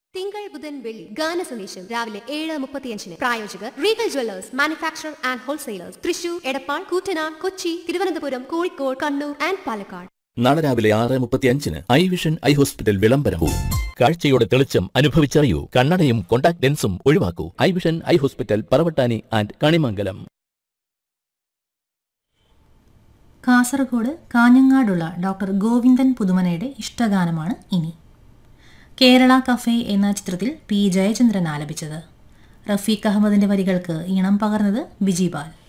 തിങ്കൾ ബുധൻ വെള്ളി ഗാന സന്ദേശം രാവിലെ ഏഴ് മുപ്പത്തിയഞ്ചിന് പ്രായോജകർ Regal jewellers manufacture and wholesalers Thrissur Edappal Koottanad Kochi Thiruvananthapuram Kozhikode Kannur and Palakkad നാളെ രാവിലെ ആറ് മുപ്പത്തിയഞ്ചിന് ഐ വിഷൻ ഐ ഹോസ്പിറ്റൽ വിളംബരവും കാഴ്ചയുടെ തെളിച്ചം അനുഭവിച്ചറിയൂ കണ്ണടയും കോണ്ടാക്ട് ലെൻസും ഒഴിവാക്കൂ eye vision eye hospital Paravattani and Kanimangalam Kasaragod കാഞ്ഞങ്ങാടുള്ള ഡോക്ടർ ഗോവിന്ദൻ പുതുമനയുടെ ഇഷ്ടഗാനമാണ് ഇനി കേരള കഫേ എന്ന ചിത്രത്തിൽ പി ജയചന്ദ്രൻ ആലപിച്ചത് റഫീഖ് അഹമ്മദിന്റെ വരികൾക്ക് ഈണം പകർന്നത് ബിജിപാൽ